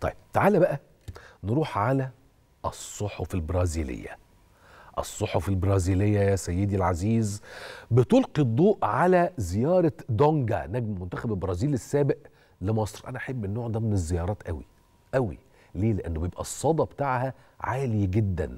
طيب تعالى بقى نروح على الصحف البرازيليه الصحف البرازيليه يا سيدي العزيز بتلقي الضوء على زياره دونجا نجم منتخب البرازيل السابق لمصر انا احب النوع ده من الزيارات قوي قوي ليه لانه بيبقى الصدى بتاعها عالي جدا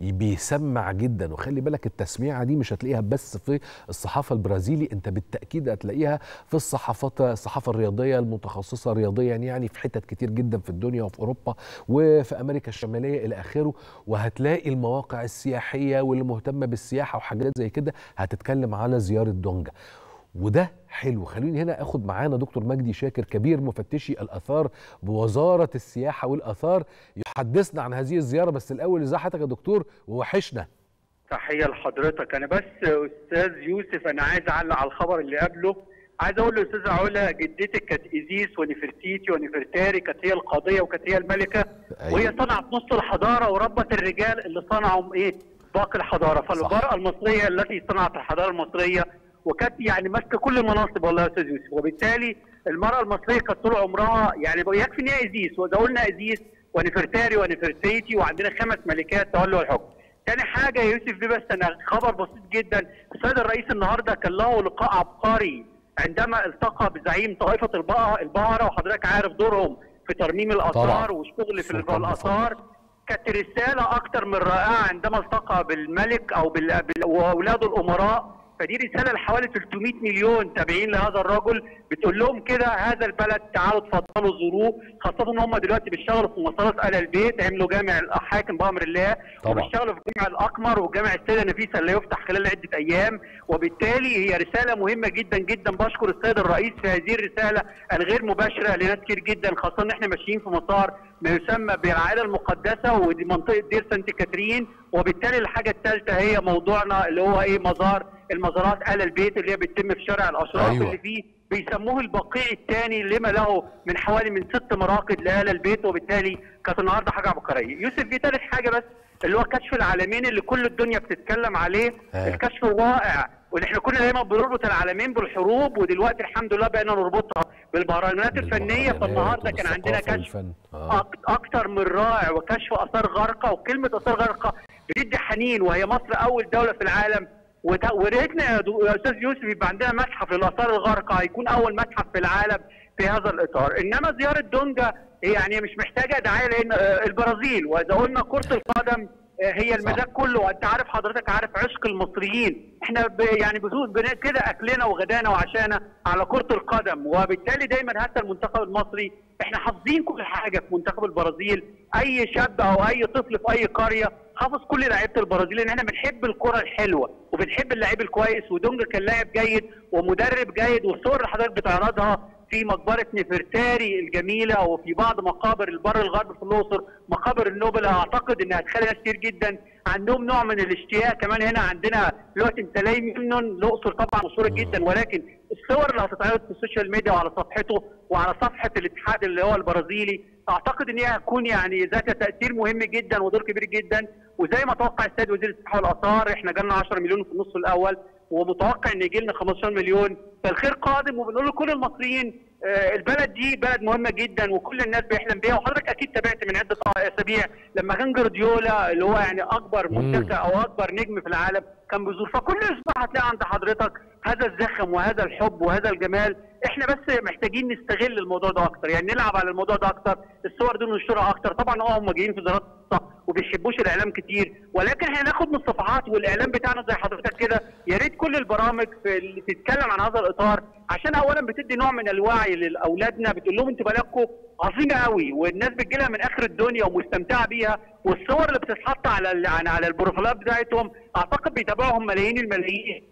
بيسمع جدا وخلي بالك التسميعه دي مش هتلاقيها بس في الصحافه البرازيلي انت بالتاكيد هتلاقيها في الصحافات الصحافه الرياضيه المتخصصه رياضيا يعني في حتت كتير جدا في الدنيا وفي اوروبا وفي امريكا الشماليه الى اخره وهتلاقي المواقع السياحيه واللي مهتمه بالسياحه وحاجات زي كده هتتكلم على زياره دونجا وده حلو خليني هنا اخد معانا دكتور مجدي شاكر كبير مفتشي الاثار بوزاره السياحه والاثار يحدثنا عن هذه الزياره بس الاول ازي حضرتك يا دكتور ووحشنا تحيه لحضرتك انا بس استاذ يوسف انا عايز اعلق على الخبر اللي قبله عايز اقول لاستاذ علا جدتك كانت ايزيس ونفرتيتي ونفرتاري كانت هي القاضيه وكانت هي الملكه أيوة. وهي صنعت نص الحضاره وربت الرجال اللي صنعوا ايه باقي الحضاره فالمراه المصريه التي صنعت الحضاره المصريه وكانت يعني ماسكه كل المناصب والله يا استاذ يوسف وبالتالي المراه المصريه كانت طول عمرها يعني يكفي ان هي ايزيس وده قلنا ايزيس ونفرتاري ونفرتيتي وعندنا خمس ملكات تولوا الحكم. تاني حاجه يا يوسف دي بس انا خبر بسيط جدا السيد الرئيس النهارده كان له لقاء عبقري عندما التقى بزعيم طائفه البقره البقره وحضرتك عارف دورهم في ترميم الاثار والشغل في سلطان الاثار كانت رساله اكتر من رائعه عندما التقى بالملك او بال... بال... واولاده الامراء فدي رساله لحوالي 300 مليون تابعين لهذا الرجل بتقول لهم كده هذا البلد تعالوا اتفضلوا زوروه خاصه ان هم دلوقتي بيشتغلوا في مصالة ال البيت عملوا جامع الحاكم بامر الله طبعا. وبيشتغلوا في جامع الاقمر وجامع السيده نفيسه اللي يفتح خلال عده ايام وبالتالي هي رساله مهمه جدا جدا بشكر السيد الرئيس في هذه الرساله الغير مباشره لناس كتير جدا خاصه ان احنا ماشيين في مسار ما يسمى بالعائله المقدسه ودي منطقه دير سانت كاترين وبالتالي الحاجه الثالثه هي موضوعنا اللي هو ايه مزار المزارات ال البيت اللي هي بتتم في شارع الاشراف أيوة. اللي فيه بيسموه البقيع الثاني لما له من حوالي من ست مراقد لآل البيت وبالتالي كانت النهارده حاجه عبقريه. يوسف دي ثالث حاجه بس اللي هو كشف العالمين اللي كل الدنيا بتتكلم عليه آه. الكشف الرائع واللي احنا كنا دايما بنربط العالمين بالحروب ودلوقتي الحمد لله بقينا نربطها بالمهرجانات الفنيه فالنهارده كان عندنا والثقافة كشف والفن. آه. أك- اكتر من رائع وكشف اثار غرقه وكلمه اثار غرقه بتدي حنين وهي مصر اول دوله في العالم وت- وريتنا يا دو- يا استاذ يوسف يبقى عندنا متحف للاثار الغارقه هيكون اول متحف في العالم في هذا الاطار انما زياره دونجا يعني مش محتاجه دعايه لان آه، البرازيل واذا قلنا كره القدم آه، هي المزاج كله وانت عارف حضرتك عارف عشق المصريين احنا ب يعني بزود بن- كده اكلنا وغدانا وعشانا على كره القدم وبالتالي دايما حتى المنتخب المصري احنا حافظين كل حاجه في منتخب البرازيل اي شاب او اي طفل في اي قريه حافظ كل لعيبه البرازيل لان احنا بنحب الكره الحلوه وبنحب اللعيب الكويس ودونجا كان لاعب جيد ومدرب جيد والصور اللي حضرتك بتعرضها في مقبره نفرتاري الجميله وفي بعض مقابر البر الغربي في الاقصر مقابر النوبل اعتقد انها هتخلي ناس كتير جدا عندهم نوع من الاشتياق كمان هنا عندنا دلوقتي انت لاقي منه الاقصر طبعا مشهوره جدا ولكن الصور اللي هتتعرض في السوشيال ميديا وعلى صفحته وعلى صفحه الاتحاد اللي هو البرازيلي اعتقد ان هي هتكون يعني ذات تاثير مهم جدا ودور كبير جدا وزي ما توقع السيد وزير الصحه والاثار احنا جالنا 10 مليون في النصف الاول ومتوقع ان يجي لنا 15 مليون فالخير قادم وبنقول لكل المصريين آه، البلد دي بلد مهمه جدا وكل الناس بيحلم بيها وحضرتك اكيد تابعت من عده اسابيع لما كان جوارديولا اللي هو يعني اكبر مم. منتخب او اكبر نجم في العالم كان بيزور فكل اسبوع هتلاقي عند حضرتك هذا الزخم وهذا الحب وهذا الجمال احنا بس محتاجين نستغل الموضوع ده اكتر يعني نلعب على الموضوع ده اكتر الصور دي ننشرها اكتر طبعا اه هم جايين في زيارات خاصة وبيحبوش الاعلام كتير ولكن احنا ناخد من الصفحات والاعلام بتاعنا زي حضرتك كده يا ريت كل البرامج في اللي تتكلم عن هذا الاطار عشان اولا بتدي نوع من الوعي لاولادنا بتقول لهم انتوا بلدكم عظيمه قوي والناس بتجي لها من اخر الدنيا ومستمتعه بيها والصور اللي بتتحط على ال- يعني على البروفايلات بتاعتهم اعتقد بيتابعهم ملايين الملايين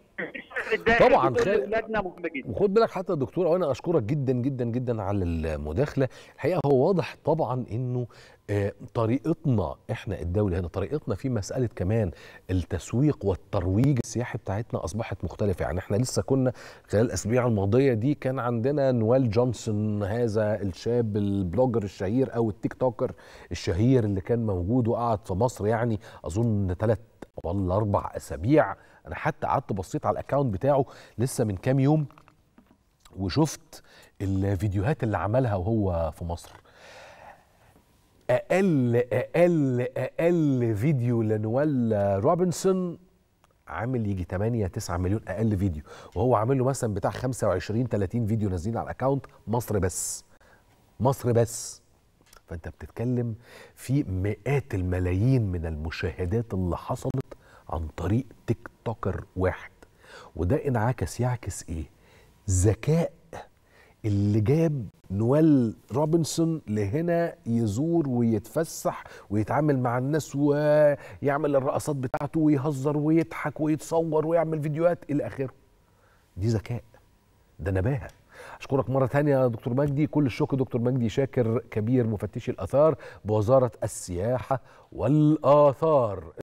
طبعاً، بتقول خير. لاولادنا مهمه جدا وخد بالك حتى يا دكتور وانا اشكرك جدا جدا جدا على المداخله الحقيقه هو واضح طبعا انه آه، طريقتنا احنا الدوله هنا طريقتنا في مساله كمان التسويق والترويج السياحي بتاعتنا اصبحت مختلفه يعني احنا لسه كنا خلال الاسابيع الماضيه دي كان عندنا نوال جونسون هذا الشاب البلوجر الشهير او التيك توكر الشهير اللي كان موجود وقعد في مصر يعني اظن ثلاث ولا اربع اسابيع انا حتى قعدت بصيت على الاكونت بتاعه لسه من كام يوم وشفت الفيديوهات اللي عملها وهو في مصر اقل اقل اقل فيديو لنوال روبنسون عامل يجي 8 9 مليون اقل فيديو وهو عامل له مثلا بتاع 25 30 فيديو نازلين على الاكونت مصر بس مصر بس فانت بتتكلم في مئات الملايين من المشاهدات اللي حصلت عن طريق تيك توكر واحد وده انعكس يعكس ايه ذكاء اللي جاب نوال روبنسون لهنا يزور ويتفسح ويتعامل مع الناس ويعمل الرقصات بتاعته ويهزر ويضحك ويتصور ويعمل فيديوهات الى اخره دي ذكاء ده نباهه اشكرك مره تانية يا دكتور مجدي كل الشكر دكتور مجدي شاكر كبير مفتشي الاثار بوزاره السياحه والاثار